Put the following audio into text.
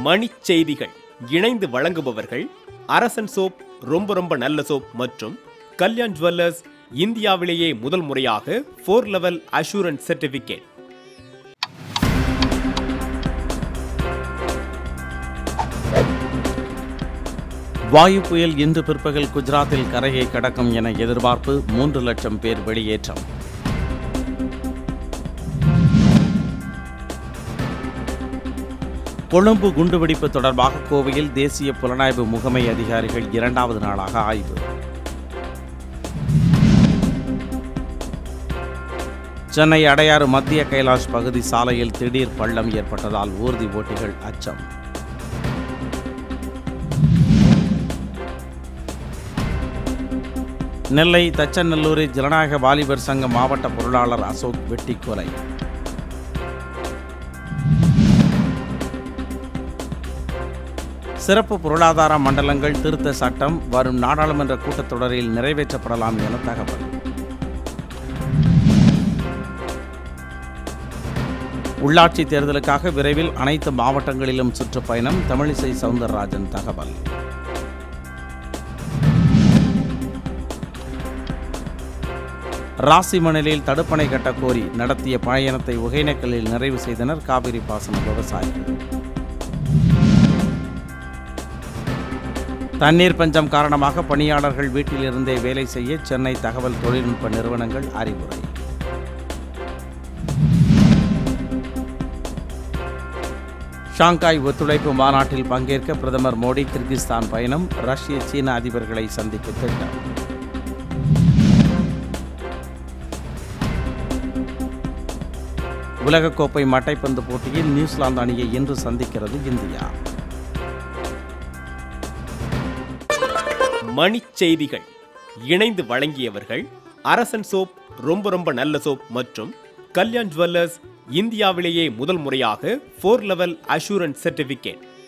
மணிச் செய்திகள் இணைந்து வழங்குபவர்கள் அரசன் சோப் ரொம்ப ரொம்ப நல்ல சோப் மற்றும் கல்யாண் ஜுவல்லர்ஸ் இந்தியாவிலேயே முதல் முறையாக four level assurance certificate Vayu புயல் இன்று பிற்பகல் குஜராத்தில் கரையை கடக்கும் என எதிர்பார்ப்பு மூன்று லட்சம் பேர் வெளியேற்றம் கொழும்பு குண்டுவெடிப்பு தொடர்பாக கோவையில் தேசிய புலனாய்வு முகமை அதிகாரிகள் இரண்டாவது நாளாக ஆய்வு சென்னை அடையாறு மத்திய கைலாஷ் பகுதி சாலையில் திடீர் பள்ளம் ஏற்பட்டதால் ஊர்தி ஓட்டிகள் அச்சம் நெல்லை தச்சநல்லூரில் ஜனநாயக வாலிபர் சங்க மாவட்ட பொருளாளர் அசோக் வெட்டி கொலை சிறப்பு பொருளாதார மண்டலங்கள் திருத்த சட்டம் வரும் நாடாளுமன்ற கூட்டத்தொடரில் நிறைவேற்றப்படலாம் என தகவல் உள்ளாட்சி தேர்தலுக்காக விரைவில் அனைத்து மாவட்டங்களிலும் சுற்றுப்பயணம் தமிழிசை சவுந்தரராஜன் தகவல் ராசிமணலில் தடுப்பணை கட்டக் கோரி நடத்திய பயணத்தை ஒகேனக்கல்லில் நிறைவு செய்தனர் காவிரி பாசன விவசாயிகள் தண்ணீர் பஞ்சம் காரணமாக பணியாளர்கள் வீட்டிலிருந்தே வேலை செய்ய சென்னை தகவல் தொழில்நுட்ப நிறுவனங்கள் அறிவுரை ஷாங்காய் ஒத்துழைப்பு மாநாட்டில் பங்கேற்க பிரதமர் மோடி கிர்கிஸ்தான் பயணம் ரஷ்ய சீன அதிபர்களை சந்திக்க திட்டம் உலகக்கோப்பை மட்டைப்பந்து போட்டியில் நியூசிலாந்து அணியை இன்று சந்திக்கிறது இந்தியா மணிச் செய்திகள் இணைந்து வழங்கியவர்கள் அரசன் சோப் ரொம்ப ரொம்ப நல்ல சோப் மற்றும் கல்யாண் ஜுவல்லர்ஸ் இந்தியாவிலேயே முதல் முறையாக ஃபோர் லெவல் அஷூரன்ஸ் சர்டிபிகேட்